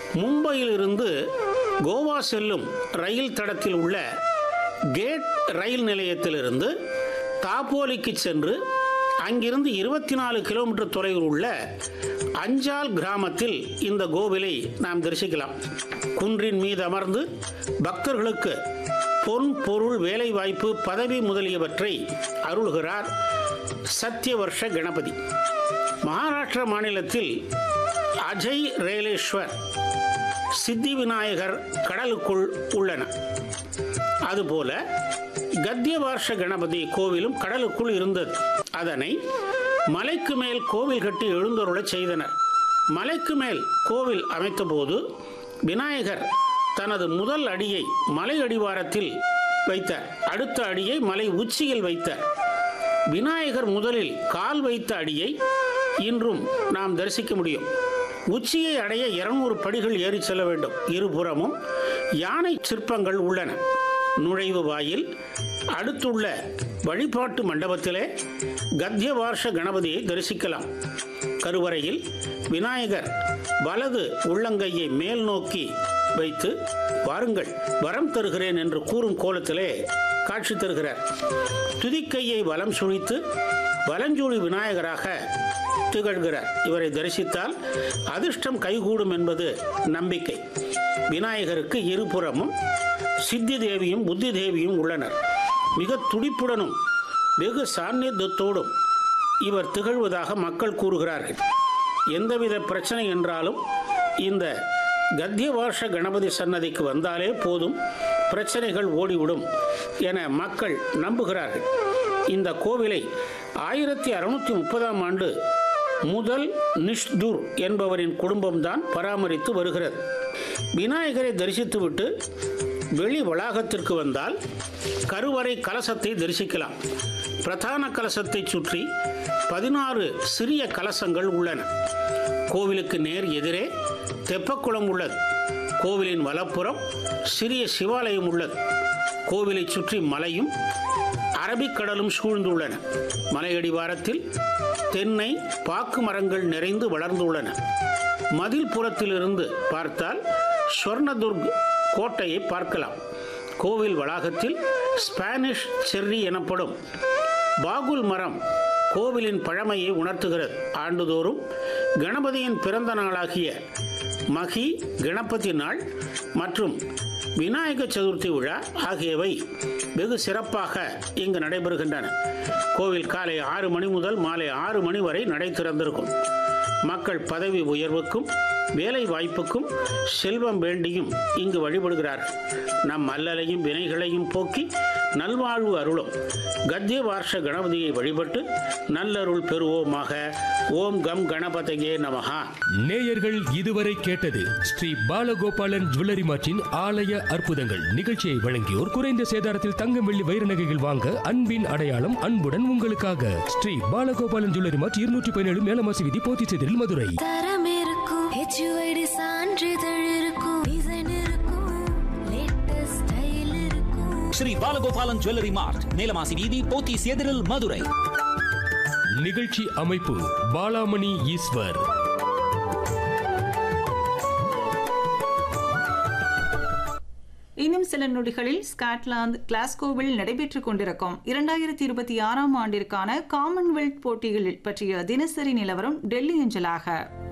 மும்பையிலிருந்து கோவா செல்லும் ரயில் தடத்தில் உள்ள கேட் ரயில் நிலையத்திலிருந்து தாப்போலிக்கு சென்று அங்கிருந்து இருபத்தி நாலு கிலோமீட்டர் தொலைவில் உள்ள அஞ்சால் கிராமத்தில் இந்த கோவிலை நாம் தரிசிக்கலாம் குன்றின் மீது அமர்ந்து பக்தர்களுக்கு பொன் பொருள் வேலைவாய்ப்பு பதவி முதலியவற்றை அருள்கிறார் சத்யவர்ஷ கணபதி மகாராஷ்டிர மாநிலத்தில் அஜய் ரேலேஸ்வர் சித்தி விநாயகர் கடலுக்குள் உள்ளன அதுபோல கத்தியவார்ஷ கணபதி கோவிலும் கடலுக்குள் இருந்தது அதனை மலைக்கு மேல் கோவில் கட்டி எழுந்தருளச் செய்தனர் மலைக்கு மேல் கோவில் அமைத்தபோது விநாயகர் தனது முதல் அடியை மலை அடிவாரத்தில் வைத்தார் அடுத்த அடியை மலை உச்சியில் வைத்தார் விநாயகர் முதலில் கால் வைத்த அடியை இன்றும் நாம் தரிசிக்க முடியும் உச்சியை அடைய இருநூறு படிகள் ஏறி செல்ல வேண்டும் இருபுறமும் யானை சிற்பங்கள் உள்ளன நுழைவு வாயில் அடுத்துள்ள வழிபாட்டு மண்டபத்திலே கத்தியவார்ஷ கணபதியை தரிசிக்கலாம் கருவறையில் விநாயகர் வலது உள்ளங்கையை மேல் நோக்கி வைத்து வாருங்கள் வரம் தருகிறேன் என்று கூறும் கோலத்திலே காட்சி தருகிறார் துதிக்கையை வலம் சுழித்து வலஞ்சூழி விநாயகராக திகழ்கிறார் இவரை தரிசித்தால் அதிர்ஷ்டம் கைகூடும் என்பது நம்பிக்கை விநாயகருக்கு இருபுறமும் சித்தி தேவியும் புத்தி தேவியும் உள்ளனர் மிக துடிப்புடனும் வெகு சாநித்தியத்தோடும் இவர் திகழ்வதாக மக்கள் கூறுகிறார்கள் எந்தவித பிரச்சனை என்றாலும் இந்த கத்தியவார்ஷ கணபதி சன்னதிக்கு வந்தாலே போதும் பிரச்சனைகள் ஓடிவிடும் என மக்கள் நம்புகிறார்கள் இந்த கோவிலை ஆயிரத்தி அறுநூத்தி முப்பதாம் ஆண்டு முதல் நிஷ்துர் என்பவரின் குடும்பம்தான் பராமரித்து வருகிறது விநாயகரை தரிசித்துவிட்டு வெளி வளாகத்திற்கு வந்தால் கருவறை கலசத்தை தரிசிக்கலாம் பிரதான கலசத்தை சுற்றி பதினாறு சிறிய கலசங்கள் உள்ளன கோவிலுக்கு நேர் எதிரே தெப்பக்குளம் உள்ளது கோவிலின் வலப்புறம் சிறிய சிவாலயம் உள்ளது கோவிலை சுற்றி மலையும் அரபிக்கடலும் சூழ்ந்துள்ளன மலையடிவாரத்தில் தென்னை பாக்கு மரங்கள் நிறைந்து வளர்ந்துள்ளன மதில் புறத்திலிருந்து பார்த்தால் ஸ்வர்ணதுர்க் கோட்டையை பார்க்கலாம் கோவில் வளாகத்தில் ஸ்பானிஷ் செர்ரி எனப்படும் பாகுல் மரம் கோவிலின் பழமையை உணர்த்துகிறது ஆண்டுதோறும் கணபதியின் பிறந்த நாளாகிய மகி கணபதி நாள் மற்றும் விநாயக சதுர்த்தி விழா ஆகியவை வெகு சிறப்பாக இங்கு நடைபெறுகின்றன கோவில் காலை ஆறு மணி முதல் மாலை ஆறு மணி வரை நடை திறந்திருக்கும் மக்கள் பதவி உயர்வுக்கும் வேலை வாய்ப்புக்கும் செல்வம் வேண்டியும் இங்கு வழிபடுகிறார்கள் நம் அல்லலையும் வினைகளையும் போக்கி நல்வாழ்வு அருளும் கத்திய வார்ஷ கணபதியை வழிபட்டு நல்லருள் பெறுவோமாக ஓம் கம் கணபதையே நமகா நேயர்கள் இதுவரை கேட்டது ஸ்ரீ பாலகோபாலன் ஜுவல்லரி மார்ட்டின் ஆலய அற்புதங்கள் நிகழ்ச்சியை வழங்கியோர் குறைந்த சேதாரத்தில் தங்கம் வெள்ளி வைர நகைகள் வாங்க அன்பின் அடையாளம் அன்புடன் உங்களுக்காக ஸ்ரீ பாலகோபாலன் ஜுவல்லரி மார்ட் இருநூற்றி பதினேழு மேலமாசி விதி போத்திச்செதிரில் மதுரை தரம் இருக்கும் ஹெச்யூஐடி சான்றிதழ் இருக்கும் டிசைன் இருக்கும் லேட்டஸ்ட் ஸ்டைல் இருக்கும் ஸ்ரீ பாலகோபாலன் ஜுவல்லரி மார்ட் மேலமாசி வீதி போத்தீஸ் எதிரில் மதுரை நிகழ்ச்சி அமைப்பு பாலாமணி ஈஸ்வர் இன்னும் சில நொடிகளில் ஸ்காட்லாந்து கிளாஸ்கோவில் நடைபெற்றுக் கொண்டிருக்கும் இரண்டாயிரத்தி இருபத்தி ஆறாம் ஆண்டிற்கான காமன்வெல்த் போட்டிகள் பற்றிய தினசரி நிலவரம் டெல்லி அஞ்சலாக